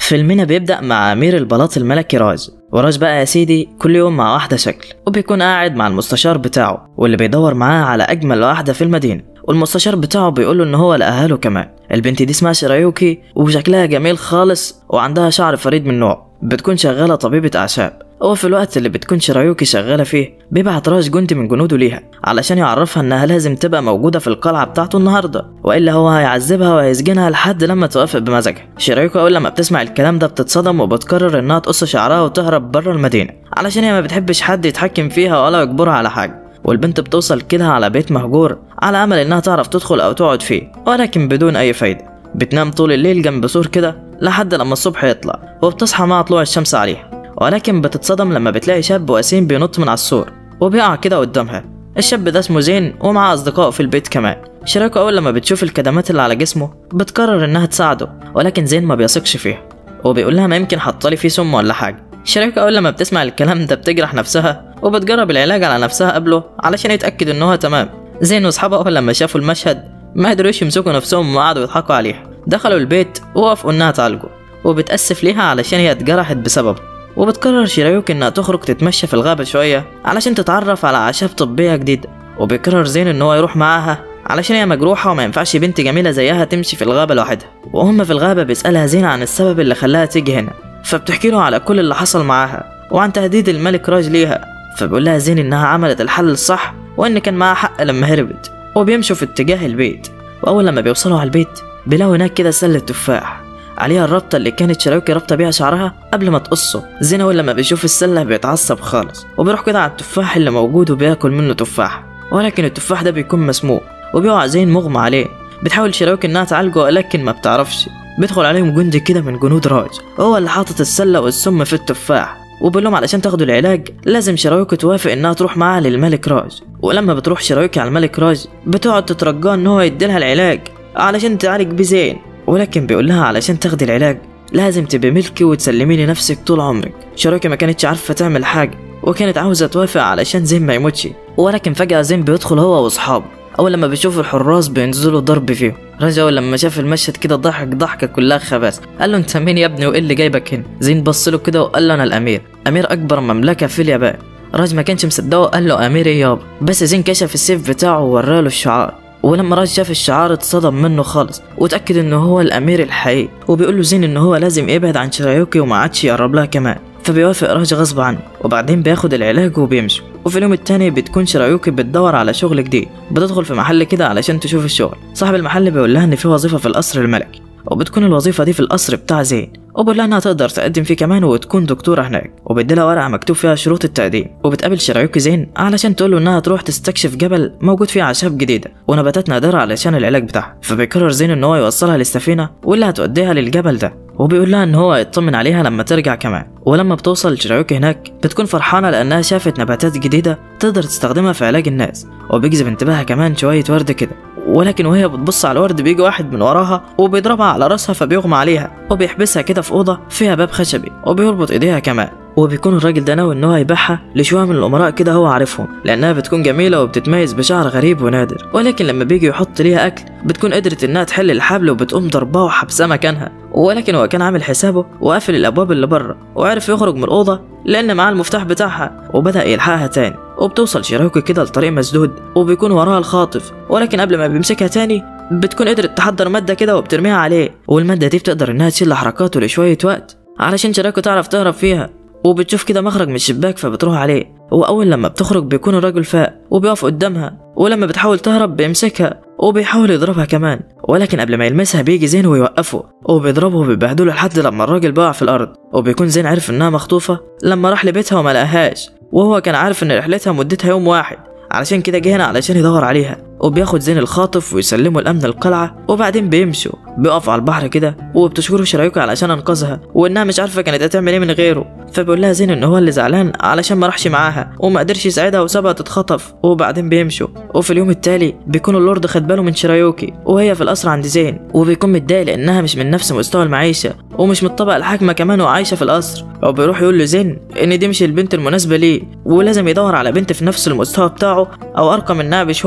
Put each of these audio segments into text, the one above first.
فيلمنا بيبدأ مع أمير البلاط الملكي راج وراج بقى يا سيدي كل يوم مع واحدة شكل وبيكون قاعد مع المستشار بتاعه واللي بيدور معاه على أجمل واحدة في المدينة والمستشار بتاعه بيقوله إن هو لقاها له كمان البنت دي اسمها شرايوكي وشكلها جميل خالص وعندها شعر فريد من نوعه بتكون شغالة طبيبة أعشاب هو في الوقت اللي بتكون شرايوكي شغالة فيه بيبعت راج جندي من جنوده ليها علشان يعرفها إنها لازم تبقى موجودة في القلعة بتاعته النهاردة وإلا هو هيعذبها وهيسجنها لحد لما توافق بمزاجها شرايوكي أول لما بتسمع الكلام ده بتتصدم وبتقرر إنها تقص شعرها وتهرب بره المدينة علشان هي ما بتحبش حد يتحكم فيها ولا يجبرها على حاجة والبنت بتوصل كده على بيت مهجور على أمل إنها تعرف تدخل أو تقعد فيه ولكن بدون أي فايدة بتنام طول الليل جنب سور كده لحد لما الصبح يطلع وبتصحى مع طلوع الشمس عليها ولكن بتتصدم لما بتلاقي شاب وسيم بينط من على السور وبيقع كده قدامها الشاب ده اسمه زين ومعاه أصدقائه في البيت كمان شراكه أول لما بتشوف الكدمات اللي على جسمه بتقرر إنها تساعده ولكن زين ما بيثقش فيها وبيقول لها ما يمكن حطلي فيه سم ولا حاجة شراكه أول لما بتسمع الكلام ده بتجرح نفسها وبتجرب العلاج على نفسها قبله علشان يتأكد إن هو تمام زين وأصحابه أول لما شافوا المشهد ما قدروش يمسكوا نفسهم وقعدوا يضحكوا عليها دخلوا البيت ووافقوا إنها تعالجه وبتأسف ليها علشان هي اتجرحت بسببه وبتقرر شيرايوكي إنها تخرج تتمشى في الغابة شوية علشان تتعرف على أعشاب طبية جديدة وبيقرر زين إن هو يروح معاها علشان هي مجروحة وما ينفعش بنت جميلة زيها تمشي في الغابة لوحدها وهم في الغابة بيسألها زين عن السبب اللي خلاها تيجي هنا فبتحكي له على كل اللي حصل معاها وعن تهديد الملك راج ليها فبيقول لها زين إنها عملت الحل الصح وإن كان معاها حق لما هربت وبيمشوا في اتجاه البيت وأول لما بيوصلوا على البيت بيلاقوا هناك كده سلة تفاح عليها الربطة اللي كانت شراوكي رابطة بيها شعرها قبل ما تقصه زين أول لما بيشوف السلة بيتعصب خالص وبيروح كده على التفاح اللي موجود وبياكل منه تفاح ولكن التفاح ده بيكون مسموم وبيقع زين مغمى عليه بتحاول شراوكي انها تعالجه ولكن ما بتعرفش بيدخل عليهم جندي كده من جنود راج هو اللي حاطط السلة والسم في التفاح وبيقول لهم علشان تاخدوا العلاج لازم شراوكي توافق انها تروح معاه للملك راج ولما بتروح شراوكي على الملك راج بتقعد تترجاه ان هو يديلها العلاج علشان تعالج بزين ولكن بيقول لها علشان تاخدي العلاج لازم تبقي ملكي وتسلمي لي نفسك طول عمرك شراكي ما كانتش عارفه تعمل حاجه وكانت عاوزه توافق علشان زين ما يموتش ولكن فجاه زين بيدخل هو واصحابه اول لما بيشوف الحراس بينزلوا ضرب فيهم رجع أول لما شاف المشهد كده ضحك ضحكه كلها خباث قال له انت مين يا ابني وايه اللي جايبك هنا زين بص له كده وقال له انا الامير امير اكبر مملكه في اليابان راج ما كانش مصدقه وقال له امير ايه يابا بس زين كشف السيف بتاعه ووراله الشعار ولما راج شاف الشعار اتصدم منه خالص وتأكد انه هو الامير الحقيقي وبيقول له زين ان هو لازم يبعد عن شرايوكي وما عادش يقرب لها كمان فبيوافق راج غصب عنه وبعدين بياخد العلاج وبيمشوا وفي اليوم التاني بتكون شرايوكي بتدور على شغل جديد بتدخل في محل كده علشان تشوف الشغل صاحب المحل بيقول لها ان في وظيفه في القصر الملكي وبتكون الوظيفه دي في القصر بتاع زين وبقول لها انها تقدر تقدم فيه كمان وتكون دكتوره هناك وبيديلها ورقه مكتوب فيها شروط التقديم وبتقابل شرايوكي زين علشان تقول له انها تروح تستكشف جبل موجود فيه اعشاب جديده ونباتات نادره علشان العلاج بتاعها فبيقرر زين ان هو يوصلها للسفينه واللي هتوديها للجبل ده وبيقول لها ان هو يطمن عليها لما ترجع كمان ولما بتوصل شرايوكي هناك بتكون فرحانه لانها شافت نباتات جديده تقدر تستخدمها في علاج الناس وبيجذب انتباهها كمان شويه ورد كده ولكن وهي بتبص على الورد بيجي واحد من وراها وبيضربها على راسها فبيغمى عليها وبيحبسها كده في اوضه فيها باب خشبي وبيربط ايديها كمان وبيكون الراجل ده ناوي ان هو يبيعها لشويه من الامراء كده هو عارفهم لانها بتكون جميله وبتتميز بشعر غريب ونادر ولكن لما بيجي يحط ليها اكل بتكون قدرت انها تحل الحبل وبتقوم ضرباه وحبساه مكانها ولكن هو كان عامل حسابه وقافل الابواب اللي بره وعرف يخرج من الاوضه لان معاه المفتاح بتاعها وبدا يلحقها تاني وبتوصل شيراوكي كده لطريق مسدود وبيكون وراها الخاطف ولكن قبل ما بيمسكها تاني بتكون قدرت تحضر ماده كده وبترميها عليه والماده دي بتقدر انها تشيل حركاته لشويه وقت علشان شراكو تعرف تهرب فيها وبتشوف كده مخرج من الشباك فبتروح عليه وأول لما بتخرج بيكون الراجل فاق وبيقف قدامها ولما بتحاول تهرب بيمسكها وبيحاول يضربها كمان ولكن قبل ما يلمسها بيجي زين ويوقفه وبيضربه وبيبهدله لحد لما الراجل بقع في الأرض وبيكون زين عارف إنها مخطوفة لما راح لبيتها وما لقاهاش وهو كان عارف إن رحلتها مدتها يوم واحد علشان كده جه هنا علشان يدور عليها وبياخد زين الخاطف ويسلمه لأمن القلعة وبعدين بيمشوا بيقف على البحر كده وبتشكره شرايوكا علشان انقذها وانها مش عارفه كانت هتعمل ايه من غيره فبيقول لها زين ان هو اللي زعلان علشان ما راحش معاها وما قدرش يساعدها وسابها تتخطف وبعدين بيمشوا وفي اليوم التالي بيكون اللورد خد باله من شرايوكي وهي في القصر عند زين وبيكون متضايق لانها مش من نفس مستوى المعيشه ومش من الطبقه الحاكمه كمان وعايشه في القصر وبيروح يقول له زين ان دي مش البنت المناسبه ليه ولازم يدور على بنت في نفس المستوى بتاعه او ارقى منها بشويه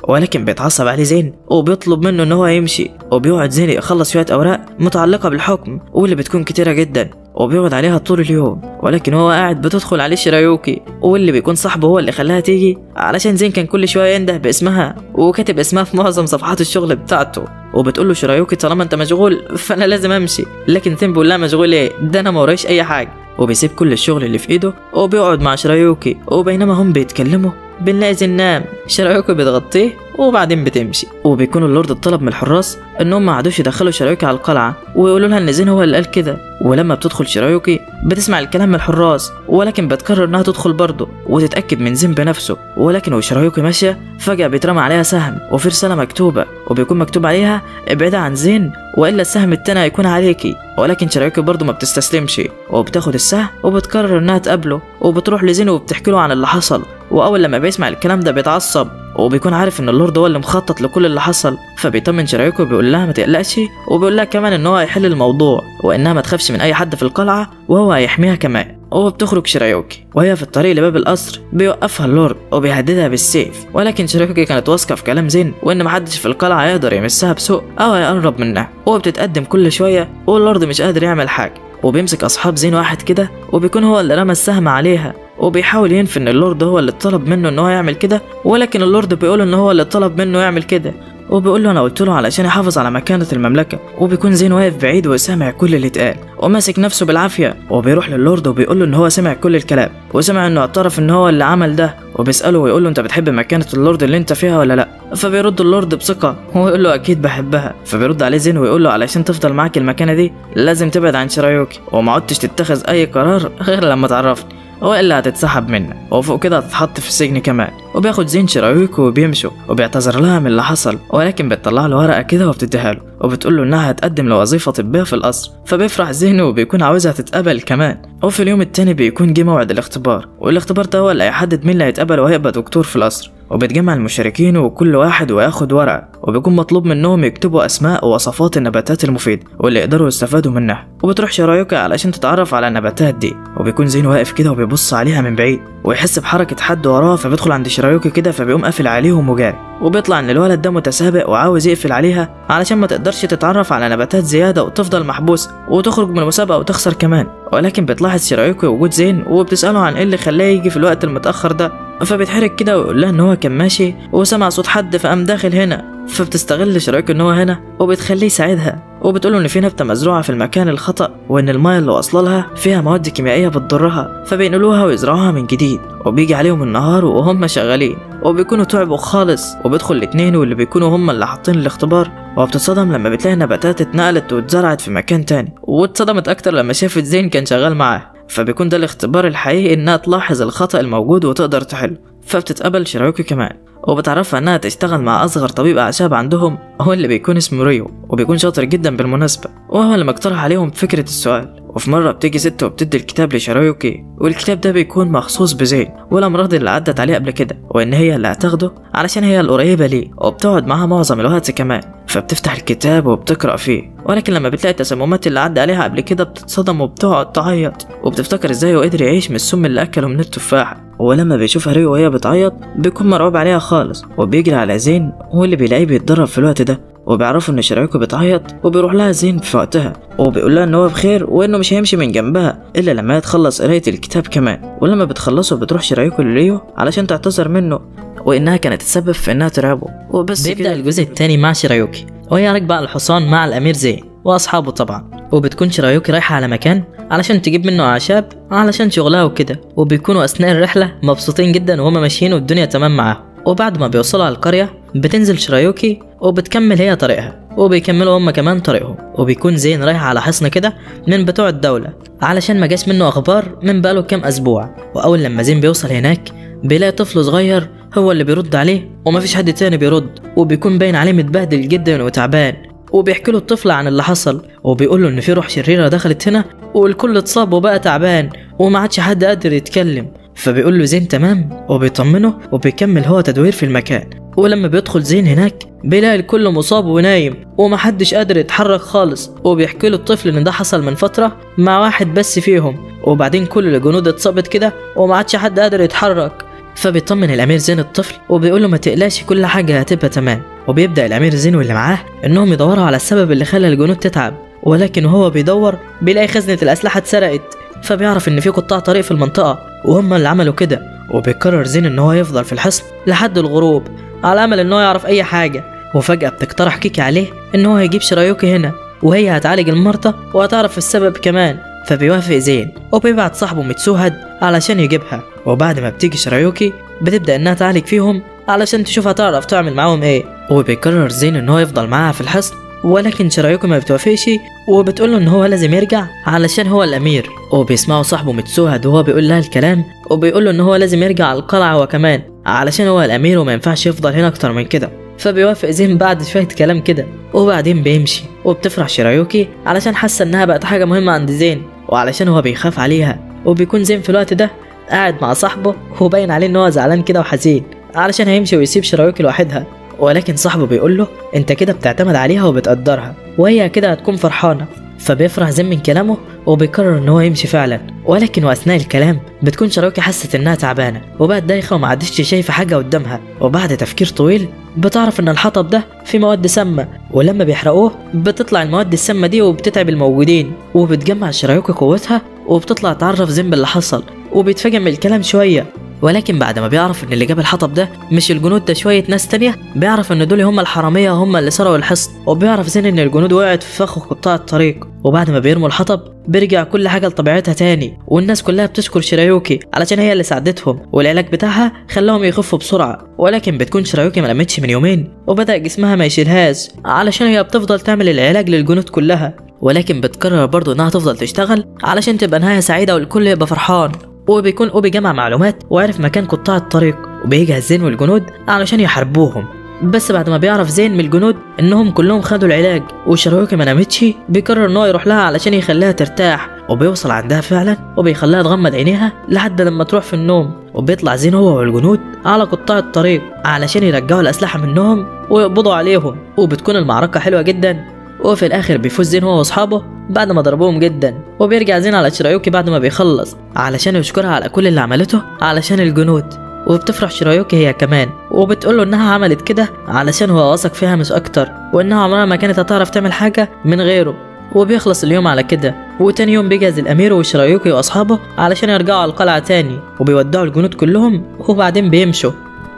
ولكن بيتعصب عليه زين وبيطلب منه ان هو يمشي وبيقعد زين يخلص شويه اوراق متعلقه بالحكم واللي بتكون كتيره جدا وبيقعد عليها طول اليوم ولكن هو قاعد بتدخل عليه شرايوكي واللي بيكون صاحبه هو اللي خلاها تيجي علشان زين كان كل شويه ينده باسمها وكاتب اسمها في معظم صفحات الشغل بتاعته وبتقول له شرايوكي طالما انت مشغول فانا لازم امشي لكن زين بيقول لها مشغول ايه ده انا ما ورايش اي حاجه وبيسيب كل الشغل اللي في ايده وبيقعد مع شرايوكي وبينما هم بيتكلموا بنلاقي زين نام شرايوكي بتغطيه وبعدين بتمشي وبيكون اللورد الطلب من الحراس انهم ما عادوش يدخلوا شرايوكي على القلعه ويقولوا لها ان زين هو اللي قال كده ولما بتدخل شرايوكي بتسمع الكلام من الحراس ولكن بتقرر انها تدخل برضه وتتاكد من زين بنفسه ولكن وشرايوكي ماشيه فجاه بيترمى عليها سهم وفي رساله مكتوبه وبيكون مكتوب عليها ابعدي عن زين والا السهم التاني هيكون عليكي ولكن شرايوكي برضه ما بتستسلمش وبتاخد السهم وبتقرر انها تقابله وبتروح لزين وبتحكي له عن اللي حصل واول لما بيسمع الكلام ده بيتعصب وبيكون عارف ان اللورد هو اللي مخطط لكل اللي حصل فبيطمن شرايكو وبيقول لها ما تقلقش وبيقول لها كمان ان هو هيحل الموضوع وانها ما تخافش من اي حد في القلعه وهو هيحميها كمان وبتخرج شرايوكي وهي في الطريق لباب القصر بيوقفها اللورد وبيهددها بالسيف ولكن شرايوكي كانت واثقه في كلام زين وان محدش في القلعه يقدر يمسها بسوء او يقرب منها وبتتقدم كل شويه واللورد مش قادر يعمل حاجه وبيمسك اصحاب زين واحد كده وبيكون هو اللي رمى السهم عليها وبيحاول ينفي ان اللورد هو اللي طلب منه ان هو يعمل كده ولكن اللورد بيقول ان هو اللي طلب منه يعمل كده وبيقول له انا قلت له علشان يحافظ على مكانة المملكة وبيكون زين واقف بعيد وسامع كل اللي اتقال وماسك نفسه بالعافية وبيروح للورد وبيقول له ان هو سمع كل الكلام وسمع انه اعترف ان هو اللي عمل ده وبيسأله ويقول له انت بتحب مكانة اللورد اللي انت فيها ولا لا فبيرد اللورد بثقة ويقول له اكيد بحبها فبيرد عليه زين ويقول له علشان تفضل معاك المكانة دي لازم تبعد عن شرايوكي وما عدتش تتخذ اي قرار غير لما تعرفني والا هتتسحب منك وفوق كده هتتحط في السجن كمان وبياخد زين شرايوكي وبيمشوا وبيعتذر لها من اللي حصل ولكن بتطلع له ورقه كده وبتديها له وبتقول له انها هتقدم لوظيفه طبيه في القصر فبيفرح زين وبيكون عاوزها تتقبل كمان وفي اليوم التاني بيكون جه موعد الاختبار والاختبار ده هو اللي هيحدد مين اللي هيتقبل وهيبقى دكتور في القصر وبتجمع المشاركين وكل واحد وياخد ورقة وبيكون مطلوب منهم يكتبوا أسماء ووصفات النباتات المفيدة واللي يقدروا يستفادوا منها وبتروح شرايوكا علشان تتعرف على النباتات دي وبيكون زين واقف كده وبيبص عليها من بعيد ويحس بحركة حد وراه فبيدخل عند شرايوكي كده فبيقوم قافل عليهم وجاري وبيطلع ان الولد ده متسابق وعاوز يقفل عليها علشان ما تقدرش تتعرف على نباتات زيادة وتفضل محبوسة وتخرج من المسابقة وتخسر كمان ولكن بتلاحظ شرايوكي وجود زين وبتسأله عن ايه اللي خلاه يجي في الوقت المتأخر ده فبيتحرك كده ويقول لها ان هو كان ماشي وسمع صوت حد فقام داخل هنا فبتستغل شرايك ان هو هنا وبتخليه يساعدها وبتقوله ان في نبته مزروعه في المكان الخطا وان المايه اللي واصله لها فيها مواد كيميائيه بتضرها فبينقلوها ويزرعوها من جديد وبيجي عليهم النهار وهم شغالين وبيكونوا تعبوا خالص وبيدخل الاتنين واللي بيكونوا هم اللي حاطين الاختبار وبتتصدم لما بتلاقي نباتات اتنقلت واتزرعت في مكان تاني واتصدمت اكتر لما شافت زين كان شغال معاه فبيكون ده الاختبار الحقيقي انها تلاحظ الخطأ الموجود وتقدر تحله فبتتقبل شرايوكي كمان وبتعرفها انها تشتغل مع اصغر طبيب اعشاب عندهم هو اللي بيكون اسمه ريو وبيكون شاطر جدا بالمناسبة وهو اللي مقترح عليهم فكرة السؤال وفي مرة بتيجي ست وبتدي الكتاب لشرايوكي والكتاب ده بيكون مخصوص بزين والأمراض اللي عدت عليه قبل كده وإن هي اللي هتاخده علشان هي القريبة ليه وبتقعد معاها معظم الوقت كمان فبتفتح الكتاب وبتقرأ فيه ولكن لما بتلاقي التسممات اللي عدى عليها قبل كده بتتصدم وبتقعد تعيط وبتفتكر ازاي هو قدر يعيش من السم اللي أكله من التفاحة ولما بيشوفها ريو وهي بتعيط بيكون مرعوب عليها خالص وبيجري على زين واللي بيلاقيه بيتدرب في الوقت ده وبيعرفوا ان شرايكو بتعيط وبيروح لها زين في وقتها وبيقول لها ان هو بخير وانه مش هيمشي من جنبها الا لما تخلص قرايه الكتاب كمان ولما بتخلصه بتروح شرايكو لريو علشان تعتذر منه وانها كانت تسبب في انها ترعبه وبس بيبدأ الجزء الثاني مع شرايوكي وهي راكبة على الحصان مع الأمير زين وأصحابه طبعا وبتكون شرايوكي رايحة على مكان علشان تجيب منه أعشاب علشان شغلها وكده وبيكونوا أثناء الرحلة مبسوطين جدا وهما ماشيين والدنيا تمام معاهم وبعد ما بيوصلوا على القرية بتنزل شرايوكي وبتكمل هي طريقها وبيكملوا هما كمان طريقهم وبيكون زين رايح على حصن كده من بتوع الدولة علشان ما جاش منه أخبار من بقاله كام أسبوع وأول لما زين بيوصل هناك بيلاقي طفل صغير هو اللي بيرد عليه ومفيش حد تاني بيرد وبيكون باين عليه متبهدل جدا وتعبان وبيحكي له الطفل عن اللي حصل وبيقول له ان في روح شريره دخلت هنا والكل اتصاب وبقى تعبان وما عادش حد قادر يتكلم فبيقول له زين تمام وبيطمنه وبيكمل هو تدوير في المكان ولما بيدخل زين هناك بيلاقي الكل مصاب ونايم ومحدش قادر يتحرك خالص وبيحكي له الطفل ان ده حصل من فتره مع واحد بس فيهم وبعدين كل الجنود اتصابت كده وما عادش حد قادر يتحرك فبيطمن الامير زين الطفل وبيقول له ما تقلقش كل حاجه هتبقى تمام وبيبدا الامير زين واللي معاه انهم يدوروا على السبب اللي خلى الجنود تتعب ولكن وهو بيدور بيلاقي خزنه الاسلحه اتسرقت فبيعرف ان في قطاع طريق في المنطقه وهم اللي عملوا كده وبيقرر زين ان هو يفضل في الحصن لحد الغروب على امل ان هو يعرف اي حاجه وفجاه بتقترح كيكي عليه ان هو هيجيب شرايوكي هنا وهي هتعالج المرضى وهتعرف السبب كمان فبيوافق زين وبيبعت صاحبه متسوهد علشان يجيبها وبعد ما بتيجي شرايوكي بتبدا انها تعالج فيهم علشان تشوف هتعرف تعمل معاهم ايه وبيقرر زين ان هو يفضل معاها في الحصن ولكن شرايوكي ما بتوافقش وبتقول له ان هو لازم يرجع علشان هو الامير وبيسمعوا صاحبه متسوهد وهو بيقول لها الكلام وبيقول له ان هو لازم يرجع على القلعه هو كمان علشان هو الامير وما ينفعش يفضل هنا اكتر من كده فبيوافق زين بعد شويه كلام كده وبعدين بيمشي وبتفرح شرايوكي علشان حاسه انها بقت حاجه مهمه عند زين وعلشان هو بيخاف عليها وبيكون زين في الوقت ده قاعد مع صاحبه وباين عليه ان هو زعلان كده وحزين علشان هيمشي ويسيب شرايوكي لوحدها ولكن صاحبه بيقول له انت كده بتعتمد عليها وبتقدرها وهي كده هتكون فرحانه فبيفرح زين من كلامه وبيقرر ان هو يمشي فعلا ولكن واثناء الكلام بتكون شراوكي حست انها تعبانه وبقت دايخه وما عادتش شايفه حاجه قدامها وبعد تفكير طويل بتعرف ان الحطب ده فيه مواد سامه ولما بيحرقوه بتطلع المواد السامه دي وبتتعب الموجودين وبتجمع شرايوكي قوتها وبتطلع تعرف زين باللي حصل وبيتفاجئ من الكلام شويه ولكن بعد ما بيعرف ان اللي جاب الحطب ده مش الجنود ده شويه ناس تانية بيعرف ان دول هم الحراميه هم اللي سرقوا الحصن وبيعرف زين ان الجنود وقعت في فخ قطاع الطريق وبعد ما بيرموا الحطب بيرجع كل حاجه لطبيعتها تاني والناس كلها بتشكر شرايوكي علشان هي اللي ساعدتهم والعلاج بتاعها خلاهم يخفوا بسرعه ولكن بتكون شرايوكي ما لمتش من يومين وبدا جسمها ما يشيلهاش علشان هي بتفضل تعمل العلاج للجنود كلها ولكن بتقرر برضه انها تفضل تشتغل علشان تبقى نهايه سعيده والكل يبقى فرحان وبيكون أوبي جمع معلومات وعرف مكان قطاع الطريق وبيجهز زين والجنود علشان يحاربوهم بس بعد ما بيعرف زين من الجنود انهم كلهم خدوا العلاج وشرايوكي ما نامتش بيقرر ان هو يروح لها علشان يخليها ترتاح وبيوصل عندها فعلا وبيخليها تغمض عينيها لحد لما تروح في النوم وبيطلع زين هو والجنود على قطاع الطريق علشان يرجعوا الاسلحه منهم ويقبضوا عليهم وبتكون المعركه حلوه جدا وفي الاخر بيفوز زين هو واصحابه بعد ما ضربوهم جدا وبيرجع زين على شرايوكي بعد ما بيخلص علشان يشكرها على كل اللي عملته علشان الجنود وبتفرح شرايوكي هي كمان وبتقوله انها عملت كده علشان هو واثق فيها مش اكتر وانها عمرها ما كانت هتعرف تعمل حاجه من غيره وبيخلص اليوم على كده وتاني يوم بيجهز الامير وشرايوكي واصحابه علشان يرجعوا على القلعه تاني وبيودعوا الجنود كلهم وبعدين بيمشوا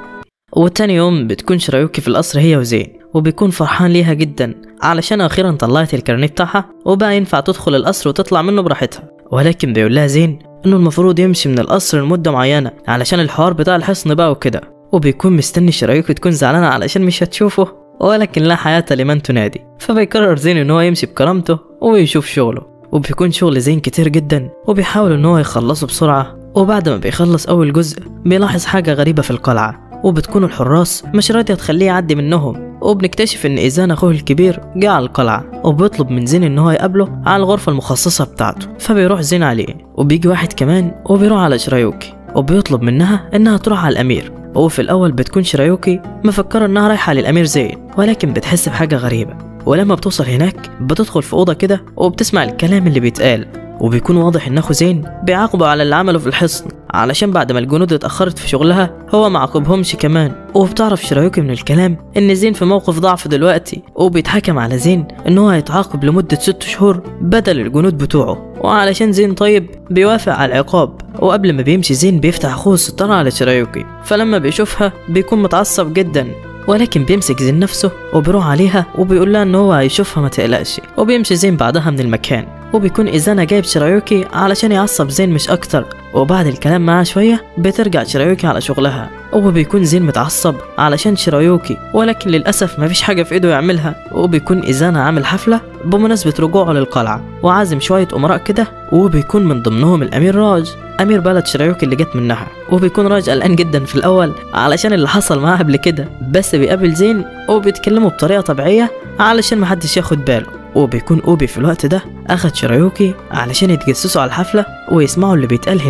وتاني يوم بتكون شرايوكي في القصر هي وزين وبيكون فرحان ليها جدا علشان اخيرا طلعت الكارنيه بتاعها وبقى ينفع تدخل القصر وتطلع منه براحتها ولكن بيقول لها زين انه المفروض يمشي من القصر لمده معينه علشان الحوار بتاع الحصن بقى وكده وبيكون مستني شرايوكي تكون زعلانه علشان مش هتشوفه ولكن لا حياه لمن تنادي فبيقرر زين ان هو يمشي بكرامته ويشوف شغله وبيكون شغل زين كتير جدا وبيحاول ان هو يخلصه بسرعه وبعد ما بيخلص اول جزء بيلاحظ حاجه غريبه في القلعه وبتكون الحراس مش راضية تخليه يعدي منهم وبنكتشف ان ايزان اخوه الكبير جه على القلعة وبيطلب من زين ان هو يقابله على الغرفة المخصصة بتاعته فبيروح زين عليه وبيجي واحد كمان وبيروح على شرايوكي وبيطلب منها انها تروح على الامير وفي الاول بتكون شرايوكي مفكرة انها رايحة للامير زين ولكن بتحس بحاجة غريبة ولما بتوصل هناك بتدخل في اوضة كده وبتسمع الكلام اللي بيتقال وبيكون واضح ان اخو زين بيعاقبه على اللي عمله في الحصن علشان بعد ما الجنود اتأخرت في شغلها هو ما عاقبهمش كمان وبتعرف شرايوكي من الكلام ان زين في موقف ضعف دلوقتي وبيتحكم على زين ان هو هيتعاقب لمدة ست شهور بدل الجنود بتوعه وعلشان زين طيب بيوافق على العقاب وقبل ما بيمشي زين بيفتح اخوه الستارة على شرايوكي فلما بيشوفها بيكون متعصب جدا ولكن بيمسك زين نفسه وبيروح عليها وبيقول لها ان هو هيشوفها ما تقلقش وبيمشي زين بعدها من المكان وبيكون إيزانا جايب شرايوكي علشان يعصب زين مش أكتر وبعد الكلام معاه شوية بترجع شرايوكي على شغلها وبيكون زين متعصب علشان شرايوكي ولكن للأسف مفيش حاجة في إيده يعملها وبيكون إيزانا عامل حفلة بمناسبة رجوعه للقلعة وعازم شوية أمراء كده وبيكون من ضمنهم الأمير راج أمير بلد شرايوكي اللي جت منها وبيكون راج قلقان جدا في الأول علشان اللي حصل معاه قبل كده بس بيقابل زين وبيتكلموا بطريقة طبيعية علشان محدش ياخد باله وبيكون أوبي في الوقت ده أخد شرايوكي علشان يتجسسوا على الحفلة ويسمعوا اللي بيتقال هناك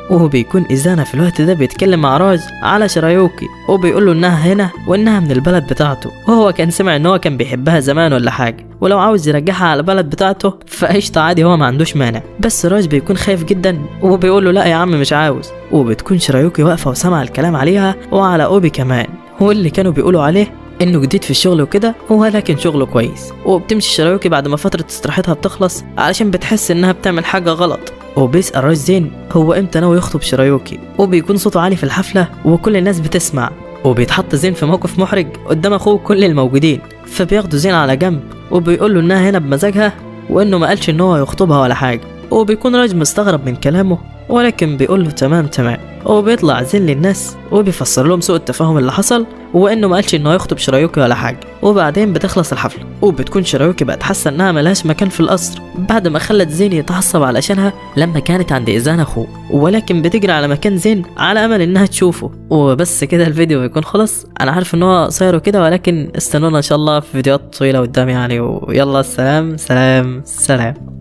وهو بيكون إزانا في الوقت ده بيتكلم مع راج على شرايوكي وبيقول له إنها هنا وإنها من البلد بتاعته وهو كان سمع إن هو كان بيحبها زمان ولا حاجة ولو عاوز يرجعها على البلد بتاعته فقشطة عادي هو ما عندوش مانع بس راج بيكون خايف جدا وبيقول له لا يا عم مش عاوز وبتكون شرايوكي واقفة وسامعة الكلام عليها وعلى أوبي كمان واللي كانوا بيقولوا عليه انه جديد في الشغل وكده ولكن شغله كويس وبتمشي شرايوكي بعد ما فترة استراحتها بتخلص علشان بتحس انها بتعمل حاجة غلط وبيسأل راج زين هو امتى ناوي يخطب شرايوكي وبيكون صوته عالي في الحفلة وكل الناس بتسمع وبيتحط زين في موقف محرج قدام اخوه كل الموجودين فبياخدوا زين على جنب وبيقول له انها هنا بمزاجها وانه ما قالش ان هو يخطبها ولا حاجة وبيكون راج مستغرب من كلامه ولكن بيقول له تمام تمام وبيطلع زين للناس وبيفسر لهم سوء التفاهم اللي حصل وانه ما قالش انه هيخطب شرايوكي ولا حاجه وبعدين بتخلص الحفله وبتكون شرايوكي بقت حاسه انها ملهاش مكان في القصر بعد ما خلت زين يتعصب علشانها لما كانت عند اذان اخوه ولكن بتجري على مكان زين على امل انها تشوفه وبس كده الفيديو بيكون خلص انا عارف ان هو قصير وكده ولكن استنونا ان شاء الله في فيديوهات طويله قدام يعني ويلا سلام سلام سلام